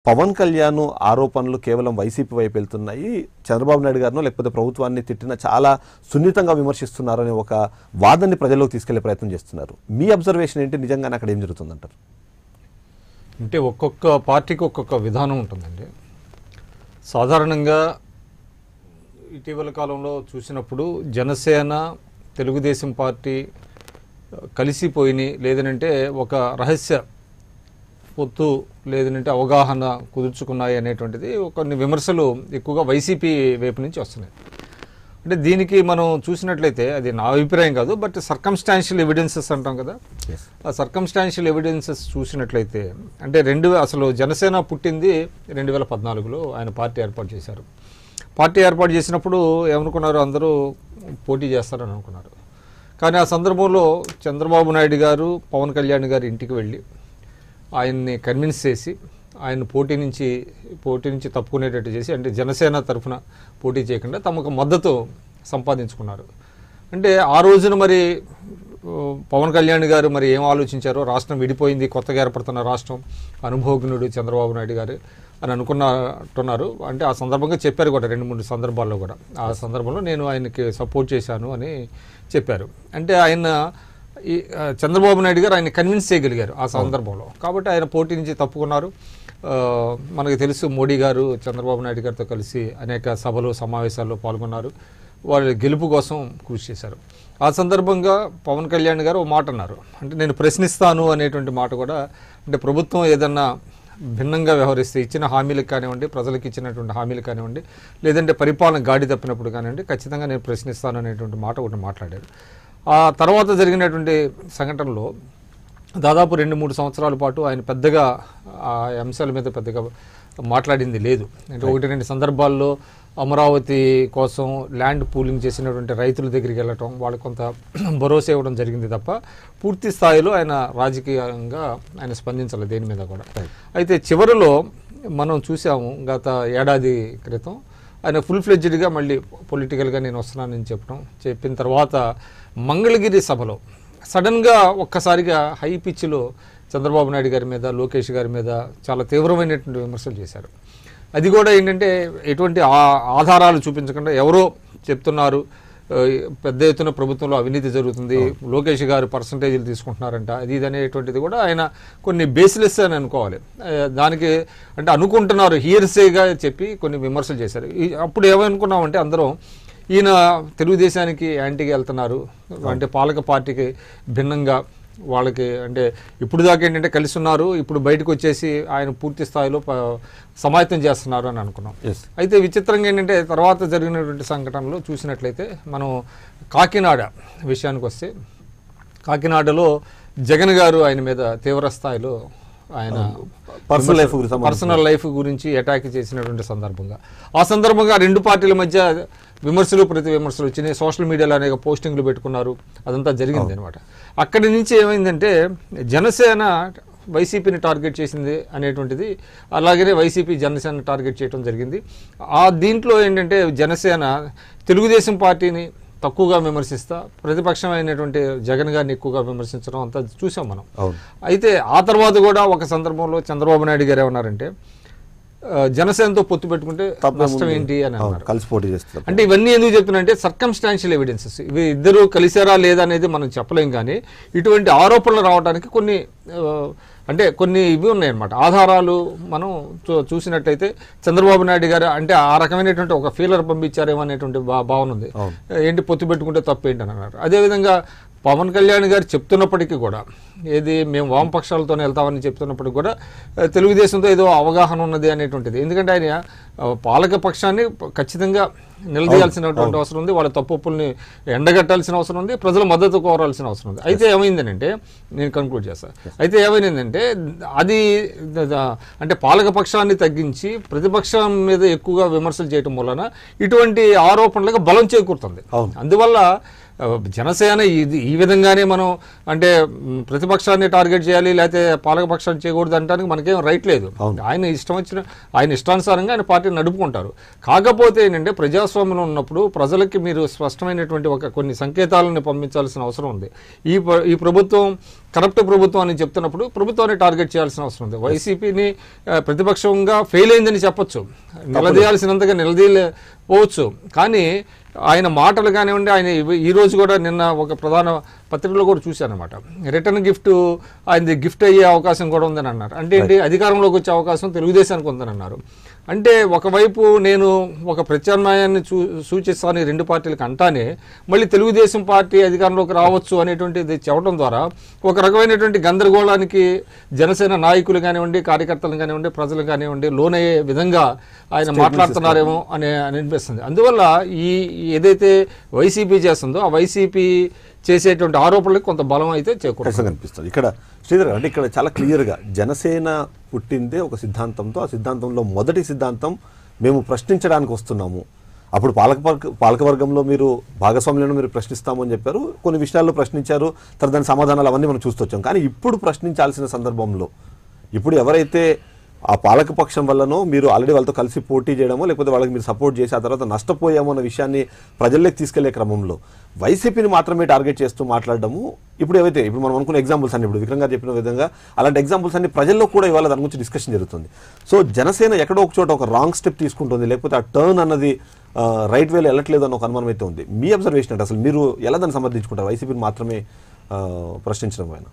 పవన్ కళ్యాణ్ ఆరోపణలు కేవలం వైసీపీ వైపు వెళ్తున్నాయి చంద్రబాబు నాయుడు గారినో లేకపోతే ప్రభుత్వాన్ని తిట్టిన చాలా సున్నితంగా విమర్శిస్తున్నారు అనే ఒక వాదనని ప్రజల్లోకి తీసుకెళ్లే ప్రయత్నం చేస్తున్నారు మీ అబ్జర్వేషన్ ఏంటి నిజంగానే అక్కడ ఏం జరుగుతుందంటారు అంటే ఒక్కొక్క పార్టీకి ఒక్కొక్క విధానం ఉంటుందండి సాధారణంగా ఇటీవల కాలంలో చూసినప్పుడు జనసేన తెలుగుదేశం పార్టీ ఆ, కలిసిపోయినాయి లేదనంటే ఒక రహస్య పొత్తు లేదంటే అవగాహన కుదుర్చుకున్నాయి అనేటువంటిది కొన్ని విమర్శలు ఎక్కువగా వైసీపీ వైపు నుంచి వస్తున్నాయి అంటే దీనికి మనం చూసినట్లయితే అది నా అభిప్రాయం కాదు బట్ సర్కమ్స్టాన్షియల్ ఎవిడెన్సెస్ అంటాం కదా ఆ సర్కమ్స్టాన్షియల్ ఎవిడెన్సెస్ చూసినట్లయితే అంటే రెండు అసలు జనసేన పుట్టింది రెండు వేల పద్నాలుగులో ఆయన పార్టీ ఏర్పాటు చేశారు పార్టీ ఏర్పాటు చేసినప్పుడు ఏమనుకున్నారు అందరూ పోటీ చేస్తారని అనుకున్నారు కానీ ఆ సందర్భంలో చంద్రబాబు నాయుడు గారు పవన్ కళ్యాణ్ గారు ఇంటికి వెళ్ళి ఆయన్ని కన్విన్స్ చేసి ఆయన పోటీ నుంచి పోటీ నుంచి తప్పుకునేటట్టు చేసి అంటే జనసేన తరఫున పోటీ చేయకుండా తమకు మద్దతు సంపాదించుకున్నారు అంటే ఆ రోజున మరి ఆ, పవన్ కళ్యాణ్ గారు మరి ఏం ఆలోచించారో రాష్ట్రం విడిపోయింది కొత్తగా ఏర్పడుతున్న రాష్ట్రం అనుభవజ్ఞుడు చంద్రబాబు నాయుడు గారు అని అనుకున్నట్టున్నారు అంటే ఆ సందర్భంగా చెప్పారు కూడా రెండు మూడు సందర్భాల్లో కూడా ఆ సందర్భంలో నేను ఆయనకి సపోర్ట్ చేశాను అని చెప్పారు అంటే ఆయన ఈ ఆ, చంద్రబాబు నాయుడు గారు ఆయన కన్విన్స్ చేయగలిగారు ఆ సందర్భంలో కాబట్టి ఆయన పోటీ నుంచి తప్పుకున్నారు ఆ, మనకు తెలుసు మోడీ గారు చంద్రబాబు నాయుడు గారితో కలిసి అనేక సభలు సమావేశాల్లో పాల్గొన్నారు వాళ్ళ గెలుపు కోసం కృషి చేశారు ఆ సందర్భంగా పవన్ కళ్యాణ్ గారు ఓ మాట అన్నారు అంటే నేను ప్రశ్నిస్తాను అనేటువంటి మాట కూడా అంటే ప్రభుత్వం ఏదన్నా భిన్నంగా వ్యవహరిస్తే ఇచ్చిన హామీలకు కానివ్వండి ప్రజలకు ఇచ్చినటువంటి హామీలు కానివ్వండి లేదంటే పరిపాలన గాడి తప్పినప్పుడు కానివ్వండి ఖచ్చితంగా నేను ప్రశ్నిస్తాను అనేటువంటి మాట ఒకటి మాట్లాడారు ఆ తర్వాత జరిగినటువంటి సంఘటనలో దాదాపు రెండు మూడు సంవత్సరాల పాటు ఆయన పెద్దగా ఆ అంశాల మీద పెద్దగా మాట్లాడింది లేదు అంటే ఒకటి రెండు సందర్భాల్లో అమరావతి కోసం ల్యాండ్ పూలింగ్ చేసినటువంటి రైతుల దగ్గరికి వెళ్ళటం వాళ్ళకి కొంత భరోసా ఇవ్వడం జరిగింది తప్ప పూర్తి స్థాయిలో ఆయన రాజకీయంగా ఆయన స్పందించాలి దేని మీద కూడా అయితే చివరిలో మనం చూసాము గత ఏడాది క్రితం ఆయన ఫుల్ ఫ్లెడ్జ్డ్గా మళ్ళీ పొలిటికల్గా నేను వస్తున్నానని చెప్పడం చెప్పిన తర్వాత మంగళగిరి సభలో సడన్గా ఒక్కసారిగా హై పిచ్లో చంద్రబాబు నాయుడు గారి మీద లోకేష్ గారి మీద చాలా తీవ్రమైనటువంటి విమర్శలు చేశారు అది కూడా ఏంటంటే ఎటువంటి ఆ- ఆధారాలు చూపించకుండా ఎవరో చెప్తున్నారు ఆ, పెద్ద ఎత్తున ప్రభుత్వంలో అవినీతి జరుగుతుంది లోకేష్ గారు పర్సంటేజీలు తీసుకుంటున్నారంట అది ఇది అనేటువంటిది కూడా ఆయన కొన్ని బేస్లెస్ అని అనుకోవాలి ఆ, దానికి అంటే అనుకుంటున్నారు హియర్సేగా చెప్పి కొన్ని విమర్శలు చేశారు ఈ- అప్పుడు ఏమనుకున్నామంటే అందరం ఈయన తెలుగుదేశానికి యాంటీగా వెళ్తున్నారు అంటే పాలక పార్టీకి భిన్నంగా వాళ్ళకి అంటే ఇప్పుడు దాకా ఏంటంటే కలిసి ఉన్నారు ఇప్పుడు బయటకు వచ్చేసి ఆయన పూర్తి స్థాయిలో ప- సమాయత్తం చేస్తున్నారు అని అనుకున్నాం ఎస్ అయితే విచిత్రంగా ఏంటంటే తర్వాత జరిగినటువంటి సంఘటనలో చూసినట్లయితే మనం కాకినాడ విషయానికి వస్తే కాకినాడలో జగన్ గారు ఆయన మీద తీవ్ర స్థాయిలో ఆయన పర్సనల్ లైఫ్ గురించి సంబంధించి. పర్సనల్ లైఫ్ గురించి అటాక్ చేసినటువంటి సందర్భంగా ఆ సందర్భంగా రెండు పార్టీల మధ్య విమర్శలు ప్రతి విమర్శలు వచ్చినాయి సోషల్ మీడియాలో అనేక పోస్టింగ్లు పెట్టుకున్నారు అదంతా జరిగింది అనమాట అక్కడి నుంచి ఏమైందంటే జనసేన వైసీపీని టార్గెట్ చేసింది అనేటువంటిది అలాగనే వైసీపీ జనసేన టార్గెట్ చేయడం జరిగింది ఆ దీంట్లో ఏంటంటే జనసేన తెలుగుదేశం పార్టీని తక్కువగా విమర్శిస్తా ప్రతిపక్షమైనటువంటి జగన్ గారిని ఎక్కువగా విమర్శించడం అంతా చూసాం మనం అవును అయితే ఆ తర్వాత కూడా ఒక సందర్భంలో చంద్రబాబు నాయుడు గారు ఏమన్నారంటే ఆ, జనసేనతో పొత్తు పెట్టుకుంటే నష్టం ఏంటి అని అవును అన్నారు కలిసి పోటీ చేస్తారు అంటే ఇవన్నీ ఎందుకు చెప్తున్నా సర్కమ్స్టాన్షియల్ ఎవిడెన్సెస్ ఇవి ఇద్దరు కలిసారా లేదా అనేది మనం చెప్పలేం కానీ ఇటువంటి ఆరోపణలు రావడానికి కొన్ని ఆ, అంటే కొన్ని ఇవి ఉన్నాయన్నమాట ఆధారాలు మనం చూ- చూసినట్టయితే చంద్రబాబు నాయుడు గారు అంటే ఆ రకమైనటువంటి ఒక ఫీలర్ పంపించారేమో అనేటువంటి భా- భావన ఉంది అవును. ఏంటి పొత్తు పెట్టుకుంటే తప్పు ఏంటి అని అన్నారు అదేవిధంగా పవన్ కళ్యాణ్ గారు చెప్తున్నప్పటికీ కూడా ఏది మేము వామపక్షాలతోనే వెళ్తామని చెప్తున్నప్పటికీ కూడా ఆ, తెలుగుదేశంతో ఏదో అవగాహన ఉన్నది అనేటువంటిది ఎందుకంటే ఆయన ఆ, పాలక పక్షాన్ని ఖచ్చితంగా నిలదీయాల్సినటువంటి అవసరం ఉంది వాళ్ళ తప్పుల్ని ఎండగట్టాల్సిన అవసరం ఉంది ప్రజల మద్దతు కోరాల్సిన అవసరం ఉంది అయితే ఏమైందనంటే నేను కన్క్లూడ్ చేస్తాను అయితే ఏమైందంటే అది ద- ద- అంటే పాలక పక్షాన్ని తగ్గించి ప్రతిపక్షం మీద ఎక్కువగా విమర్శలు చేయటం వలన ఇటువంటి ఆరోపణలకు బలం చేకూరుతుంది అవును. అందువల్ల ఆ, జనసేన ఇది ఈ విధంగానే మనం అంటే మ్, ప్రతిపక్షాన్ని టార్గెట్ చేయాలి లేకపోతే పాలకపక్షాన్ని చేయకూడదు అంటానికి మనకేం రైట్ లేదు ఆయన ఇష్టం వచ్చిన ఆయన ఇష్టానుసారంగా ఆయన పార్టీని నడుపుకుంటారు కాకపోతే ఏంటంటే ప్రజాస్వామ్యంలో ఉన్నప్పుడు ప్రజలకి మీరు స్పష్టమైనటువంటి ఒక కొన్ని సంకేతాలను పంపించాల్సిన అవసరం ఉంది ఈ ప్ర- ఈ ప్రభుత్వం కరప్ట్ ప్రభుత్వం అని చెప్తున్నప్పుడు ప్రభుత్వాన్ని టార్గెట్ చేయాల్సిన అవసరం ఉంది వైసీపీని ఆ, ప్రతిపక్షంగా ఫెయిల్ అయిందని చెప్పొచ్చు నిలదీయాల్సినంతగా నిలదీయపోవచ్చు కానీ ఆయన మాటలు కానివ్వండి ఆయన ఇవి- ఈ రోజు కూడా నిన్న ఒక ప్రధాన పత్రికలో కూడా చూశానమాట రిటర్న్ గిఫ్ట్ ఆయనది గిఫ్ట్ అయ్యే అవకాశం కూడా ఉందని అన్నారు అంటే ఏంటి అధికారంలోకి వచ్చే అవకాశం తెలుగుదేశానికి ఉందని అన్నారు అంటే ఒకవైపు నేను ఒక ప్రత్యామ్నాయాన్ని చూ సూచిస్తాను ఈ రెండు పార్టీలకు అంటానే మళ్ళీ తెలుగుదేశం పార్టీ అధికారంలోకి రావచ్చు అనేటువంటిది చెప్పడం ద్వారా ఒక రకమైనటువంటి గందరగోళానికి జనసేన నాయకులు కానివ్వండి కార్యకర్తలు కానివ్వండి ప్రజలు కానివ్వండి లోనయ్యే విధంగా ఆయన మాట్లాడుతున్నారేమో అని అని అనిపిస్తుంది అందువల్ల ఈ ఏదైతే వైసీపీ చేస్తుందో ఆ వైసీపీ చేసేటువంటి ఆరోపణలకు కొంత బలం అయితే చేకూరుతుంది ఖచ్చితంగా అనిపిస్తుంది ఇక్కడ శ్రీధర్ గారు, అంటే ఇక్కడ చాలా క్లియర్గా జనసేన పుట్టిందే ఒక సిద్ధాంతంతో ఆ సిద్ధాంతంలో మొదటి సిద్ధాంతం మేము ప్రశ్నించడానికి వస్తున్నాము అప్పుడు పాలక పాలకవర్గంలో మీరు భాగస్వామ్యంలో మీరు ప్రశ్నిస్తాము అని చెప్పారు కొన్ని విషయాల్లో ప్రశ్నించారు తర్వాత దాని సమాధానాలు అవన్నీ మనం చూస్తూ వచ్చాం కానీ ఇప్పుడు ప్రశ్నించాల్సిన సందర్భంలో ఇప్పుడు ఎవరైతే ఆ పాలక పక్షం వల్లనో మీరు ఆల్రెడీ వాళ్ళతో కలిసి పోటీ చేయడమో లేకపోతే వాళ్ళకి మీరు సపోర్ట్ చేసి ఆ తర్వాత నష్టపోయామో అన్న విషయాన్ని ప్రజల్లోకి తీసుకెళ్లే క్రమంలో వైసీపీని మాత్రమే టార్గెట్ చేస్తూ మాట్లాడడము ఇప్పుడు ఏవైతే ఇప్పుడు మనం అనుకున్న ఎగ్జాంపుల్స్ అన్ని ఇప్పుడు విక్రమ్ గారు చెప్పిన విధంగా అలాంటి ఎగ్జాంపుల్స్ అన్ని ప్రజల్లో కూడా ఇవాళ దాని గురించి డిస్కషన్ జరుగుతుంది సో జనసేన ఎక్కడో ఒక చోట ఒక రాంగ్ స్టెప్ తీసుకుంటుంది లేకపోతే ఆ టర్న్ అన్నది రైట్ వేలో వెళ్ళట్లేదు అన్న ఒక అనుమానం అయితే ఉంది మీ అబ్జర్వేషన్ అంటే అసలు మీరు ఎలా దాన్ని సమర్థించుకుంటారు వైసీపీని మాత్రమే ఆ, ప్రశ్నించడం ఆయన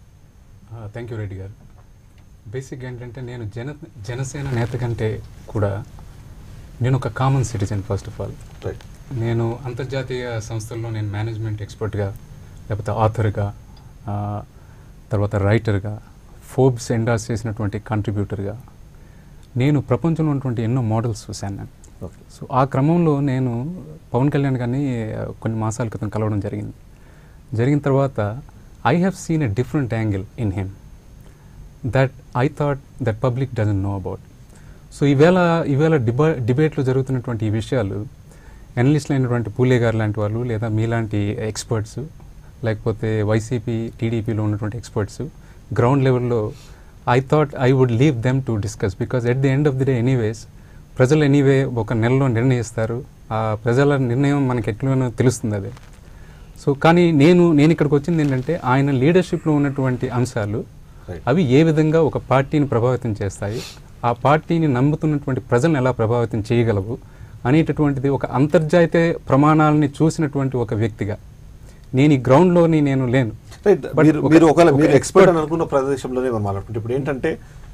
థ్యాంక్ యూ రెడ్డి గారు బేసిక్ ఏంటంటే నేను జన జనసేన నేత కంటే కూడా నేను ఒక common citizen first of all right నేను అంతర్జాతీయ సంస్థల్లో నేను మేనేజ్మెంట్ ఎక్స్పర్ట్గా లేకపోతే ఆథర్గా తర్వాత రైటర్గా ఫోర్బ్స్ ఎండార్స్ చేసినటువంటి కంట్రిబ్యూటర్గా నేను ప్రపంచంలో ఉన్నటువంటి ఎన్నో మోడల్స్ చూశాను నేను ఓకే సో ఆ క్రమంలో నేను పవన్ కళ్యాణ్ గారిని ఆ, కొన్ని మాసాల క్రితం కలవడం జరిగింది జరిగిన తర్వాత I have seen a different angle in him that I thought that public doesn't know about so ఈవేళ ఈవేళ డిబా డిబేట్లో జరుగుతున్నటువంటి ఈ విషయాలు అనలిస్టులు అయినటువంటి పూలే గారు లాంటి వాళ్ళు లేదా మీలాంటి ఎక్స్పర్ట్స్ లేకపోతే వైసీపీ టీడీపీలో ఉన్నటువంటి ఎక్స్పర్ట్స్ గ్రౌండ్ లెవెల్లో I thought I would leave them to discuss because at the end of the day anyways ప్రజలు ఎనీవే ఒక నెలలో నిర్ణయిస్తారు ఆ ప్రజల నిర్ణయం మనకి ఎట్లనో తెలుస్తుంది అదే సో కానీ నేను నేను ఇక్కడికి వచ్చింది ఏంటంటే ఆయన లీడర్షిప్లో ఉన్నటువంటి అంశాలు Right. అవి ఏ విధంగా ఒక పార్టీని ప్రభావితం చేస్తాయి ఆ పార్టీని నమ్ముతున్నటువంటి ప్రజలను ఎలా ప్రభావితం చేయగలవు అనేటటువంటిది ఒక అంతర్జాతీయ ప్రమాణాలని చూసినటువంటి ఒక వ్యక్తిగా నేను ఈ గ్రౌండ్లోని నేను లేను రైట్ But మీరు ఒక- మీరు ఒకవేళ ఒక మీరు ఎక్స్పర్ట్ expert- అని అనుకున్న ప్రదేశంలోనే మనం మాట్లాడుకుంటే ఇప్పుడు ఏంటంటే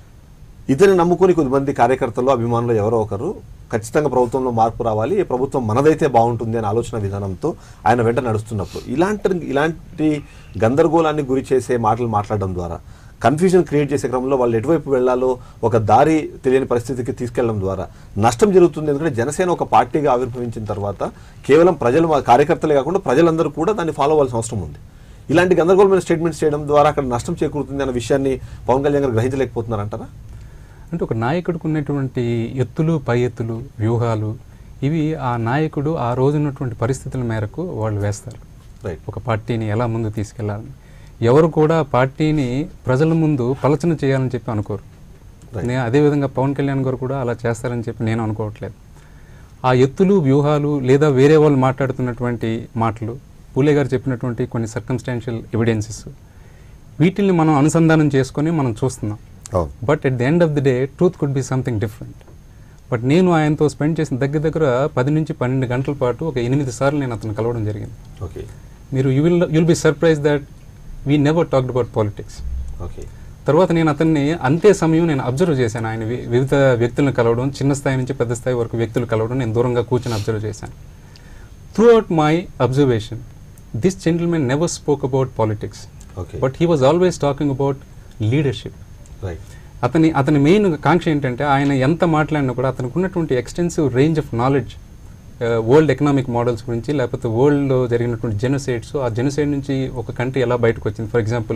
ఇతని నమ్ముకుని కొద్దిమంది కార్యకర్తలు అభిమానులు ఎవరో ఒకరు ఖచ్చితంగా ప్రభుత్వంలో మార్పు రావాలి ఈ ప్రభుత్వం మనదైతే బాగుంటుంది అనే ఆలోచన విధానంతో ఆయన వెంట నడుస్తున్నప్పుడు ఇలాంటి ఇలాంటి గందరగోళాన్ని గురి చేసే మాటలు మాట్లాడడం ద్వారా కన్ఫ్యూజన్ క్రియేట్ చేసే క్రమంలో వాళ్ళు ఎటువైపు వెళ్లాలో ఒక దారి తెలియని పరిస్థితికి తీసుకెళ్లడం ద్వారా నష్టం జరుగుతుంది ఎందుకంటే జనసేన ఒక పార్టీగా ఆవిర్భవించిన తర్వాత కేవలం ప్రజలు మా కార్యకర్తలే కాకుండా ప్రజలందరూ కూడా దాన్ని ఫాలో అవ్వాల్సిన అవసరం ఉంది ఇలాంటి గందరగోళమైన స్టేట్మెంట్స్ చేయడం ద్వారా అక్కడ నష్టం చేకూరుతుంది అన్న విషయాన్ని పవన్ కళ్యాణ్ గారు గ్రహించలేకపోతున్నారంటారా అంటే ఒక నాయకుడికి ఉన్నటువంటి ఎత్తులు పై ఎత్తులు వ్యూహాలు ఇవి ఆ నాయకుడు ఆ రోజు ఉన్నటువంటి పరిస్థితుల మేరకు వాళ్ళు వేస్తారు రైట్ ఒక పార్టీని ఎలా ముందు తీసుకెళ్లాలని ఎవరు కూడా పార్టీని ప్రజల ముందు పలచన చేయాలని చెప్పి అనుకోరు Right. నేను అదేవిధంగా పవన్ కళ్యాణ్ గారు కూడా అలా చేస్తారని చెప్పి నేను అనుకోవట్లేదు ఆ ఎత్తులు వ్యూహాలు లేదా వేరే వాళ్ళు మాట్లాడుతున్నటువంటి మాటలు పూలే గారు చెప్పినటువంటి కొన్ని సర్కమ్స్టాన్షియల్ ఎవిడెన్సెస్ వీటిల్ని మనం అనుసంధానం చేసుకొని మనం చూస్తున్నాం అవును but at the end of the day truth could be something different but నేను ఆయనతో స్పెండ్ చేసిన దగ్గర దగ్గర పది నుంచి పన్నెండు గంటల పాటు ఒక ఎనిమిది సార్లు నేను అతను కలవడం జరిగింది ఓకే మీరు you will you'll be surprise that we never talked about politics okay తర్వాత నేను అతన్ని అంతే సమయం నేను అబ్జర్వ్ చేశాను ఆయన వి- వివిధ వ్యక్తులను కలవడం చిన్న స్థాయి నుంచి పెద్ద స్థాయి వరకు వ్యక్తులు కలవడం నేను దూరంగా కూర్చొని అబ్జర్వ్ చేశాను throughout my observation this gentlemen never spoke about politics okay but he was always talking about leadership right అతని అతని మెయిన్ కాంక్ష ఏంటంటే ఆయన ఎంత మాట్లాడినా కూడా అతనికి ఉన్నటువంటి extensive range of knowledge world economic models గురించి లేకపోతే వరల్డ్లో జరిగినటువంటి జెనోసైడ్స్ ఆ జెనోసైడ్ నుంచి ఒక కంట్రీ ఎలా బయటకు వచ్చింది ఫర్ ఎగ్జాంపుల్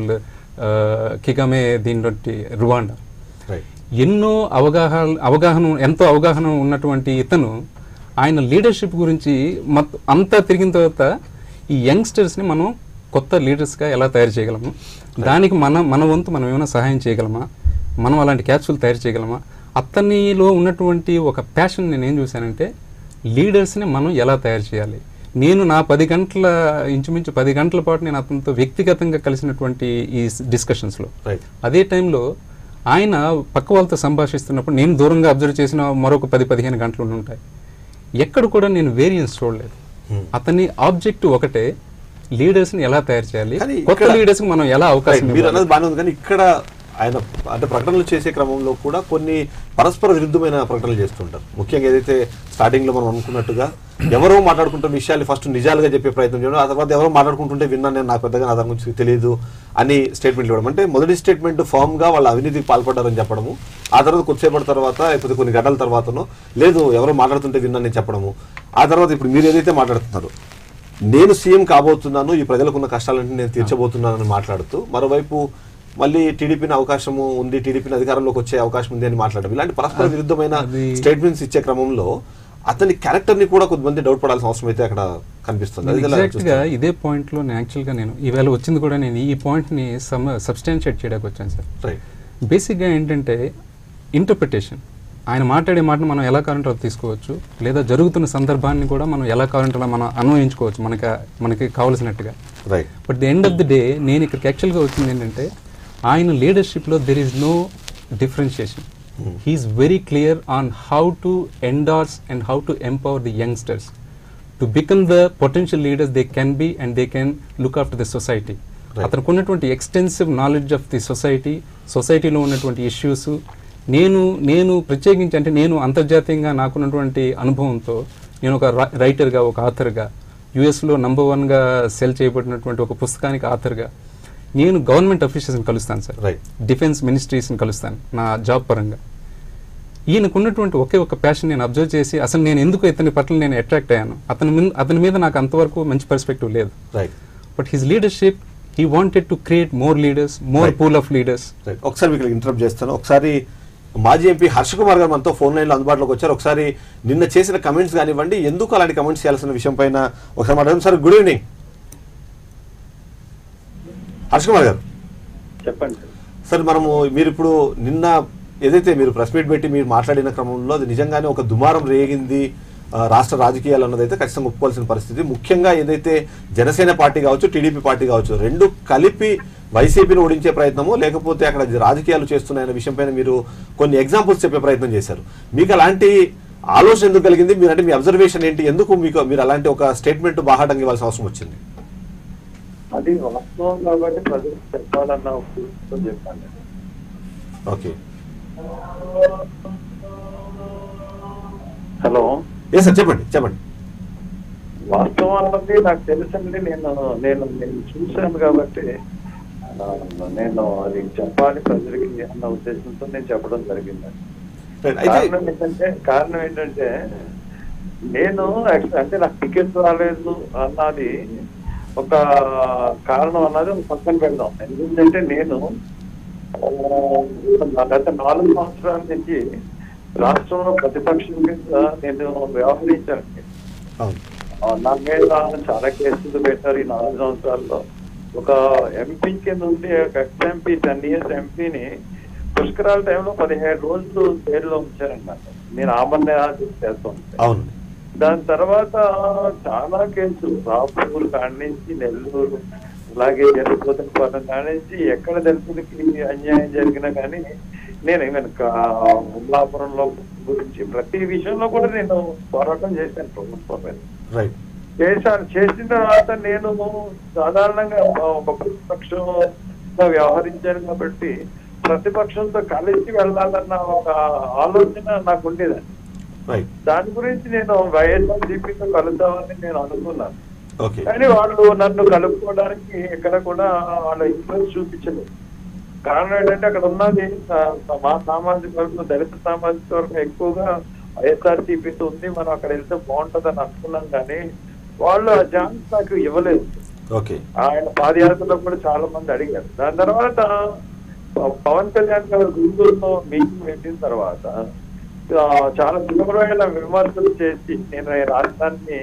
కిగామే దీని రువాండా రైట్ ఎన్నో అవగాహన అవగాహన ఎంతో అవగాహన ఉన్నటువంటి ఇతను ఆయన లీడర్షిప్ గురించి మొత్తం అంతా తిరిగిన తర్వాత ఈ యంగ్స్టర్స్ని మనం కొత్త లీడర్స్గా ఎలా తయారు చేయగలము దానికి మన మన వంతు మనం ఏమైనా సహాయం చేయగలమా మనం అలాంటి క్యాప్సూల్ తయారు చేయగలమా అతనిలో ఉన్నటువంటి ఒక ప్యాషన్ నేను ఏం చూశానంటే లీడర్స్ని మనం ఎలా తయారు చేయాలి నేను నా పది గంటల ఇంచుమించు పది గంటల పాటు నేను అతనితో వ్యక్తిగతంగా కలిసినటువంటి ఈ డిస్కషన్స్లో రైట్ అదే టైంలో ఆయన పక్క వాళ్ళతో సంభాషిస్తున్నప్పుడు నేను దూరంగా అబ్జర్వ్ చేసిన మరొక పది పదిహేను గంటలు ఉండి ఉంటాయి ఎక్కడ కూడా నేను వేరియన్స్ చూడలేదు అతని ఆబ్జెక్టివ్ ఒకటే లీడర్స్ని ఎలా తయారు చేయాలి కానీ కొత్త ఇక్కడ- లీడర్స్కి మనం ఎలా రైట్. అవకాశం మీరు ఇవ్వాలి? అన్నది బాగానే ఉంది కానీ ఇక్కడ ఆయన అంటే ప్రకటనలు చేసే క్రమంలో కూడా కొన్ని పరస్పర విరుద్ధమైన ప్రకటనలు చేస్తుంటారు ముఖ్యంగా ఏదైతే స్టార్టింగ్ లో మనం అనుకున్నట్టుగా ఎవరో మాట్లాడుకుంటున్న విషయాలు ఫస్ట్ నిజాలుగా చెప్పే ప్రయత్నం చేయడం ఆ తర్వాత ఎవరో మాట్లాడుకుంటుంటే విన్నాను నేను నాకు పెద్దగా నా దాని గురించి తెలియదు అని స్టేట్మెంట్ ఇవ్వడం అంటే మొదటి స్టేట్మెంట్ ఫామ్ గా వాళ్ళ అవినీతికి పాల్పడ్డారని చెప్పడము ఆ తర్వాత కొద్దిసేపటి తర్వాత లేకపోతే కొన్ని గంటల తర్వాతనో లేదు ఎవరో మాట్లాడుతుంటే విన్నానని చెప్పడము ఆ తర్వాత ఇప్పుడు మీరు ఏదైతే మాట్లాడుతున్నారు నేను సీఎం కాబోతున్నాను ఈ ప్రజలకు ఉన్న కష్టాలన్నీ నేను తీర్చబోతున్నానని మాట్లాడుతూ మరోవైపు మళ్ళీ టీడీపీని అవకాశము ఉంది టీడీపీని అధికారంలోకి వచ్చే అవకాశం ఉంది అని మాట్లాడడం ఇలాంటి పరస్పర విరుద్ధమైన అది- స్టేట్మెంట్స్ ఇచ్చే క్రమంలో అతని క్యారెక్టర్ ని కూడా కొంతమంది డౌట్ పడాల్సిన అవసరం అయితే అక్కడ కనిపిస్తుంది అది ఎలా ఎగ్జాక్ట్ గా చూస్తారు? ఇదే పాయింట్ లో నేను యాక్చువల్ గా నేను ఈవేళ వచ్చింది కూడా నేను ఈ పాయింట్ ని సబ్స్టాన్షియేట్ చేయడానికి వచ్చాను సార్ రైట్ బేసిక్ గా ఏంటంటే ఇంటర్ప్రిటేషన్ ఆయన మాట్లాడే మాటను మనం ఎలా కావాలంటే అలా తీసుకోవచ్చు లేదా జరుగుతున్న సందర్భాన్ని కూడా మనం ఎలా కావాలంటే అలా మనం అన్వయించుకోవచ్చు మనకి మనకి కావలసినట్టుగా right but the end of the day నేను ఇక్కడికి యాక్చువల్గా వచ్చింది ఏంటంటే ఆయన లీడర్షిప్లో there is no differentiation he is very clear on how to endorse and how to empower the youngsters to become the potential leaders they can be and they can look after the society అతనికి ఉన్నటువంటి extensive knowledge of the society సొసైటీలో ఉన్నటువంటి issues నేను నేను ప్రత్యేకించి అంటే నేను అంతర్జాతీయంగా నాకున్నటువంటి అనుభవంతో నేను ఒక రా- రైటర్గా ఒక ఆథర్గా యుఎస్లో నంబర్ వన్గా సెల్ చేయబడినటువంటి ఒక పుస్తకానికి ఆథర్గా నేను గవర్నమెంట్ అఫీషియల్స్ని కలుస్తాను సార్ రైట్ డిఫెన్స్ మినిస్ట్రీస్ని కలుస్తాను నా జాబ్ పరంగా ఈయనకు ఉన్నటువంటి ఒకే ఒక ప్యాషన్ నేను అబ్జర్వ్ చేసి అసలు నేను ఎందుకు ఇతని పట్ల నేను అట్రాక్ట్ అయ్యాను అతని మీద అతని మీద నాకు అంతవరకు మంచి పర్స్పెక్టివ్ లేదు right but his leadership he wanted to create more leaders more Right. Pool of leaders right ఒకసారి మీకు ఇంటరప్ట్ చేస్తాను ఒకసారి మాజీ ఎంపీ హర్ష కుమార్ గారు మనతో ఫోన్ లైన్లో అందుబాటులోకి వచ్చారు ఒకసారి నిన్న చేసిన కమెంట్స్ కానివ్వండి ఎందుకు అలాంటి కమెంట్స్ చేయాల్సిన విషయం పైన ఒకసారి మాట్లాడదాం sir good evening Harsha Kumar garu చెప్పండి సార్ మనము మీరు ఇప్పుడు నిన్న ఏదైతే మీరు ప్రెస్ మీట్ పెట్టి మీరు మాట్లాడిన క్రమంలో అది నిజంగానే ఒక దుమారం రేగింది ఆ, రాష్ట్ర రాజకీయాలు అన్నదైతే ఖచ్చితంగా ఒప్పుకోవాల్సిన పరిస్థితి ముఖ్యంగా ఏదైతే జనసేన పార్టీ కావచ్చు టీడీపీ పార్టీ కావచ్చు రెండు కలిపి వైసీపీని ఓడించే ప్రయత్నము లేకపోతే అక్కడ రాజకీయాలు చేస్తున్నాయన్న విషయం పైన మీరు కొన్ని ఎగ్జాంపుల్స్ చెప్పే ప్రయత్నం చేశారు మీకు అలాంటి ఆలోచన ఎందుకు కలిగింది మీరు అంటే మీ అబ్జర్వేషన్ ఏంటి ఎందుకు మీకు మీరు అలాంటి ఒక స్టేట్మెంట్ బాహాటంగా ఇవ్వాల్సిన అవసరం వచ్చింది అది వాస్తవం కాబట్టి ప్రజలకు చెప్పాలన్న ఉద్దేశంతో చెప్పాను ఓకే హలో ఏ సార్ చెప్పండి చెప్పండి వాస్తవం అన్నది నాకు తెలుసండి నేను నేను నేను చూశాను కాబట్టి ఆ, నేను అది చెప్పాలి ప్రజలకి అన్న ఉద్దేశంతో నేను చెప్పడం జరిగింది రైట్ అయితే కారణం ఏంటంటే కారణం ఏంటంటే నేను యాక్చువల్ అంటే నాకు టికెట్ రాలేదు అన్నది ఒక కారణం అన్నది ఒక పక్కన పెడదాం ఎందుకంటే నేను ఆ, గత నాలుగు సంవత్సరాల నుంచి రాష్ట్రంలో ప్రతిపక్షం మీద నేను వ్యవహరించాను అవును ఆ, నా మీద చాలా కేసులు పెట్టారు ఈ నాలుగు సంవత్సరాల్లో ఒక ఎంపీ కింద ఉండి ఒక ఎక్స్ ఎంపీ టెన్ ఇయర్స్ ఎంపీని పుష్కరాల టైంలో పదిహేడు రోజులు జైల్లో ఉంచారన్నమాట నేను ఆమరణ చేస్తాను అవును దాని తర్వాత చాలా కేసులు రాపూర్ కాడి నుంచి నెల్లూరు అలాగే జరిగిపోతున్న పదం కాడి నుంచి ఎక్కడ దళితులకి అన్యాయం జరిగినా కానీ నేను ఈవెన్ ఉల్లాపురంలో గురించి ప్రతి విషయంలో కూడా నేను పోరాటం చేశాను ప్రభుత్వం మీద రైట్ చేశాను చేసిన తర్వాత నేను సాధారణంగా ఒక ప్రతిపక్షంగా వ్యవహరించాను కాబట్టి ప్రతిపక్షంతో కలిసి వెళ్ళాలన్న ఒక ఆలోచన నాకు ఉండేదండి రైట్ దాని గురించి నేను వైఎస్ఆర్సీపీతో కలుద్దామని నేను అనుకున్నాను ఓకే కానీ వాళ్ళు నన్ను కలుపుకోవడానికి ఎక్కడ కూడా వాళ్ళ ఇంట్రెస్ట్ చూపించలేదు కారణం ఏంటంటే అక్కడ ఉన్నది ఆ, మా సామాజిక వర్గం దళిత సామాజిక వర్గం ఎక్కువగా వైఎస్ఆర్సీపీతో ఉంది మనం అక్కడ వెళ్తే బాగుంటుందని అనుకున్నాం కానీ వాళ్ళు ఆ ఛాన్స్ నాకు ఇవ్వలేదు ఓకే ఆయన పాదయాత్రలో కూడా చాలా మంది అడిగారు దాని తర్వాత ప- పవన్ కళ్యాణ్ గారు గుంటూరులో మీటింగ్ పెట్టిన తర్వాత ఆ, చాలా తీవ్రమైన విమర్శలు చేసి నేను ఈ రాష్ట్రాన్ని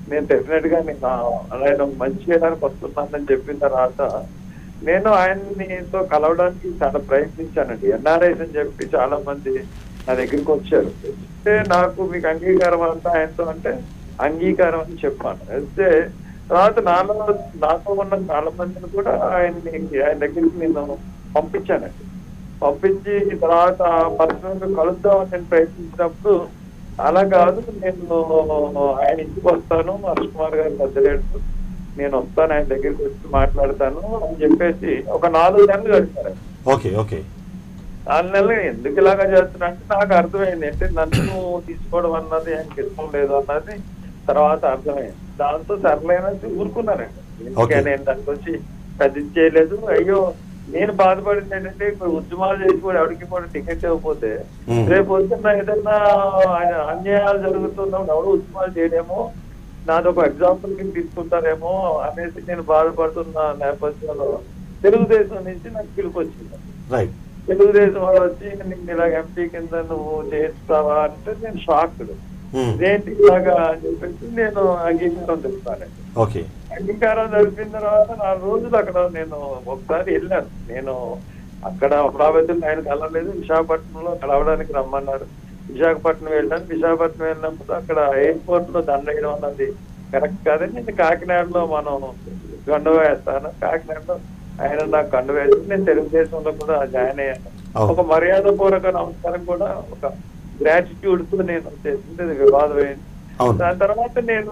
నేను డెఫినెట్ గా నేను ఆయన మంచి చేయడానికి వస్తున్నానని చెప్పిన తర్వాత నేను ఆయన్నితో కలవడానికి చాలా ప్రయత్నించానండి ఎన్ఆర్ఐస్ అని చెప్పి చాలా మంది నా దగ్గరికి వచ్చారు అంటే నాకు మీకు అంగీకారం అంతా ఆయనతో అంటే అంగీకారం అని చెప్పాను అయితే తర్వాత నాలో నాతో ఉన్న చాలా మందిని కూడా ఆయన్ని ఆయన దగ్గరికి నేను పంపించానండి పంపించి తర్వాత పర్సనల్ గా కలుద్దామని నేను ప్రయత్నించినప్పుడు అలా కాదు నేను ఆయన ఇంటికి వస్తాను హర్ష్ కుమార్ గారు బద్దలేడు నేను వస్తాను ఆయన దగ్గరికి వచ్చి మాట్లాడతాను అని చెప్పేసి ఒక నాలుగు నెలలు గడిపారు ఓకే ఓకే నాలుగు నెలలు ఎందుకు ఇలాగా చేస్తున్నా అంటే నాకు అర్థమైంది అంటే నన్ను తీసుకోవడం అన్నది ఆయనకి ఇష్టం లేదు అన్నది తర్వాత అర్థమైంది దాంతో సరలేనది ఊరుకున్నానండి Okay. ఎందుకని నేను దానికి వచ్చి పెద్ద చేయలేదు అయ్యో నేను బాధపడింది ఏంటంటే ఇప్పుడు ఉద్యమాలు చేసి కూడా ఎవరికి కూడా టికెట్ ఇవ్వకపోతే Hmm. రేపు పొద్దున్న ఏదైనా ఆయన అన్యాయాలు జరుగుతున్నప్పుడు ఎవరు ఉద్యమాలు చేయడేమో నాదొక ఎగ్జాంపుల్ కింద తీసుకుంటారేమో అనేసి నేను బాధపడుతున్న నేపథ్యంలో తెలుగుదేశం నుంచి నాకు పిలుపు వచ్చింది రైట్ తెలుగుదేశం వాళ్ళు వచ్చి నీకు ఇలా ఎంపీ కింద నువ్వు చేస్తావా అంటే నేను షాక్డ్ ఇదేంటి ఇలాగా అని చెప్పేసి నేను అంగీకారం తెలుస్తానండి ఓకే అంగీకారం జరిపిన తర్వాత నాలుగు రోజులు అక్కడ నేను ఒకసారి వెళ్ళాను నేను అక్కడ అమరావతిలో ఆయన కలవలేదు విశాఖపట్నంలో కలవడానికి రమ్మన్నారు విశాఖపట్నం వెళ్ళాను విశాఖపట్నం వెళ్ళినప్పుడు అక్కడ ఎయిర్పోర్ట్ లో దండ వేయడం అన్నది కరెక్ట్ కాదని నేను కాకినాడలో మనం గండ వేస్తాను కాకినాడలో ఆయన నాకు గండ వేసి నేను తెలుగుదేశంలో కూడా జాయిన్ అయ్యాను అవును. ఒక మర్యాద పూర్వక నమస్కారం కూడా ఒక గ్రాటిట్యూడ్ తో నేను చేసింది ఇది వివాదం అయింది అవును. దాని తర్వాత నేను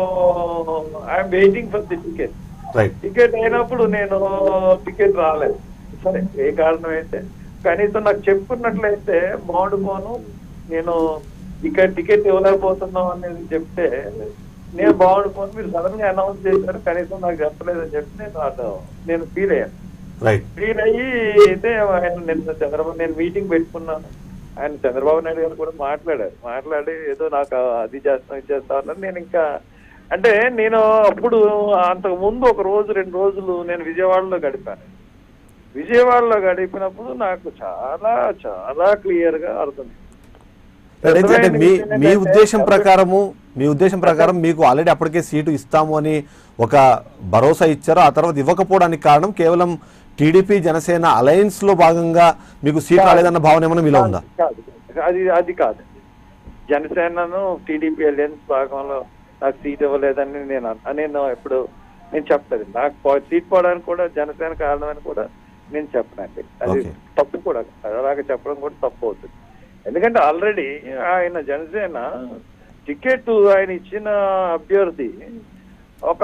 I'm waiting for the ticket right ticket అయినప్పుడు నేను టికెట్ రాలేదు సరే ఏ కారణం అయితే కనీసం నాకు చెప్పుకున్నట్లయితే బాగుండుకోను నేను ఇక్కడ టికెట్ ఇవ్వలేకపోతున్నాం అనేది చెప్తే నేను బాగుండుకోను మీరు సడన్ గా అనౌన్స్ చేశారు కనీసం నాకు చెప్పలేదని చెప్పి నేను అటు నేను ఫీల్ అయ్యాను రైట్ ఫీల్ అయ్యి అయితే ఆయన నిన్న చంద్రబాబు నేను మీటింగ్ పెట్టుకున్నాను ఆయన చంద్రబాబు నాయుడు గారు కూడా మాట్లాడారు మాట్లాడి ఏదో నాకు అది చేస్తాం ఇది చేస్తాం అన్నారు నేను ఇంకా అంటే నేను అప్పుడు అంతకు ముందు ఒక రోజు రెండు రోజులు నేను విజయవాడలో గడిపాను విజయవాడలో గడిపినప్పుడు నాకు చాలా చాలా క్లియర్ గా అర్థం రైట్ అయితే అంటే మీ మీ ఉద్దేశం ప్రకారము మీ ఉద్దేశం ప్రకారం మీకు ఆల్రెడీ అప్పటికే సీటు ఇస్తాము అని ఒక భరోసా ఇచ్చారు ఆ తర్వాత ఇవ్వకపోవడానికి కారణం కేవలం టీడీపీ జనసేన అలయన్స్ లో భాగంగా మీకు సీట్ రాలేదన్న భావన ఏమైనా మీలో ఉందా కాదు అది అది కాదు జనసేనను టీడీపీ అలయన్స్ భాగంలో నాకు సీట్ ఇవ్వలేదని నేను అన్న- నేను ఎప్పుడు నేను చెప్పలేదు నాకు పో- సీట్ పోవడానికి కూడా జనసేన కారణమని కూడా నేను చెప్పనండి అది Okay. తప్పు కూడా అలాగే చెప్పడం కూడా తప్పు అవుతుంది ఎందుకంటే ఆల్రెడీ ఆయన జనసేన టికెట్ ఆయన ఇచ్చిన అభ్యర్థి ఒక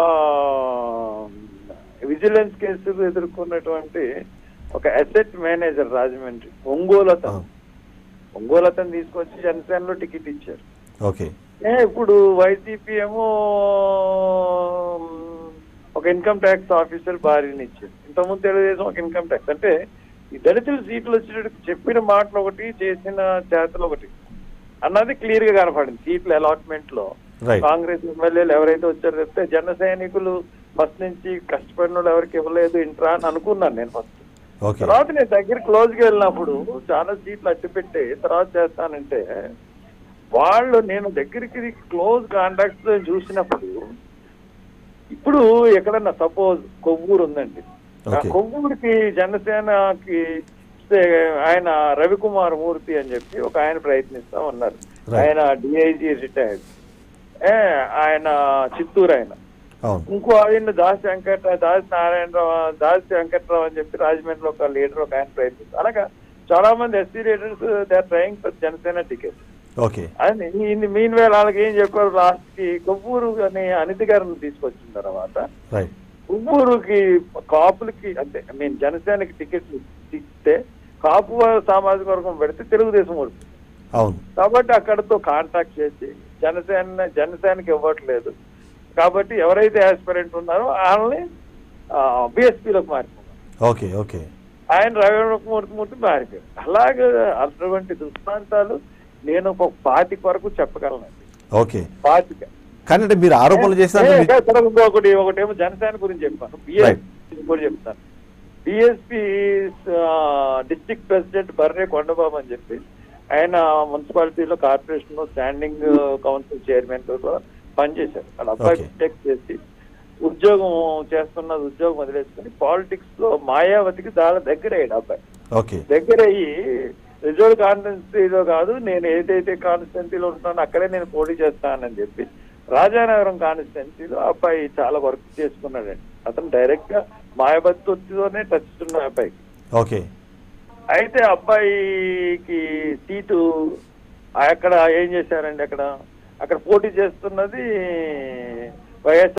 విజిలెన్స్ కేసులు ఎదుర్కొన్నటువంటి ఒక అసెట్ మేనేజర్ రాజమండ్రి ఒంగోలు అతను అవును. ఒంగోలు అతను తీసుకొచ్చి జనసేనలో టికెట్ ఇచ్చారు ఓకే ఏ ఇప్పుడు వైసీపీ ఏమో ఒక ఇన్కమ్ ట్యాక్స్ ఆఫీసర్ భార్యని ఇచ్చారు ఇంతకుముందు తెలుగుదేశం ఒక ఇన్కమ్ ట్యాక్స్ అంటే ఈ దళితుల సీట్లు వచ్చేటట్టు చెప్పిన మాటలు ఒకటి చేసిన చేతలు ఒకటి అన్నది క్లియర్ గా కనపడింది సీట్ల అలాట్మెంట్ లో Right. కాంగ్రెస్ ఎమ్మెల్యేలు ఎవరైతే వచ్చారో చెప్తే జన సైనికులు ఫస్ట్ నుంచి కష్టపడిన వాళ్ళు ఎవరికి ఇవ్వలేదు ఇంట్రా అని అనుకున్నాను నేను ఫస్ట్ ఓకే తర్వాత నేను దగ్గర క్లోజ్ గా వెళ్ళినప్పుడు చాలా సీట్లు అట్టు పెట్టి తర్వాత చేస్తానంటే వాళ్ళు నేను దగ్గరికి క్లోజ్ కాంటాక్ట్స్ చూసినప్పుడు ఇప్పుడు ఎక్కడన్నా సపోజ్ కొవ్వూరు ఉందండి ఆ Okay. కొవ్వూరుకి జనసేనకి ఇస్తే ఆయన రవికుమార్ మూర్తి అని చెప్పి ఒక ఆయన ప్రయత్నిస్తా ఉన్నారు Right. ఆయన డిఐజీ రిటైర్డ్ ఏ ఆయన చిత్తూరు ఆయన అవును ఇంకో ఆయన దాసి వెంకట దాసి నారాయణరావు దాసి వెంకట్రావు అని చెప్పి రాజమండ్రిలో ఒక లీడర్ ఒక ఆయన ప్రయత్నిస్తారు అలాగా చాలా మంది SC leaders they are trying for Janasena ticket okay అని మీన్ వేళ వాళ్ళకి ఏం చెప్పారు లాస్ట్ కి కొవ్వూరు అని అనితి గారిని తీసుకొచ్చిన తర్వాత రైట్ కొవ్వూరుకి కాపులకి అంటే ఐ మీన్ జనసేనకి టికెట్లు ఇస్తే కాపు సామాజిక వర్గం పెడితే తెలుగుదేశం ఓడుతుంది అవును కాబట్టి అక్కడతో కాంటాక్ట్ చేసి జనసేన జనసేనకి ఇవ్వట్లేదు కాబట్టి ఎవరైతే ఆస్పిరెంట్ ఉన్నారో వాళ్ళని బిఎస్పీలోకి మారిపోయారు ఓకే ఓకే ఆయన రవిమూర్తి మూర్తి మారిపోయారు అలాగే అటువంటి దృష్టాంతాలు నేను ఒక పాతిక వరకు చెప్పగలనండి ఓకే పాతిక కానీ అంటే మీరు ఆరోపణలు ఏ, చేసిన ఏ, తర్వాత ఇంకొకటి ఒకటేమో జనసేన గురించి చెప్పాను బిఎస్పీ కూడా చెప్తాను బిఎస్పీ డిస్ట్రిక్ట్ ప్రెసిడెంట్ బర్రే కొండబాబు అని చెప్పి ఆయన మున్సిపాలిటీలో కార్పొరేషన్ లో స్టాండింగ్ కౌన్సిల్ చైర్మన్ గా పనిచేశారు వాళ్ళ అబ్బాయి Okay. టెక్ చేసి ఉద్యోగం చేస్తున్నది ఉద్యోగం వదిలేసుకుని పాలిటిక్స్ లో మాయావతికి చాలా దగ్గర అయ్యాడు అబ్బాయి ఓకే దగ్గర అయ్యి రిజర్వ్ కాన్స్టిట్యున్సీలో కాదు నేను ఏదైతే కాన్స్టిట్యున్సీలో ఉంటున్నానో అక్కడే నేను పోటీ చేస్తానని చెప్పి రాజానగరం కాన్స్టిట్యున్సీలో అబ్బాయి చాలా వర్క్ చేసుకున్నాడండి అతను డైరెక్ట్ గా మాయావతితోనే టచ్ ఉన్న అబ్బాయికి ఓకే అయితే అబ్బాయికి సీటు అక్కడ ఏం చేశారండి అక్కడ అక్కడ పోటీ చేస్తున్నది వైఎస్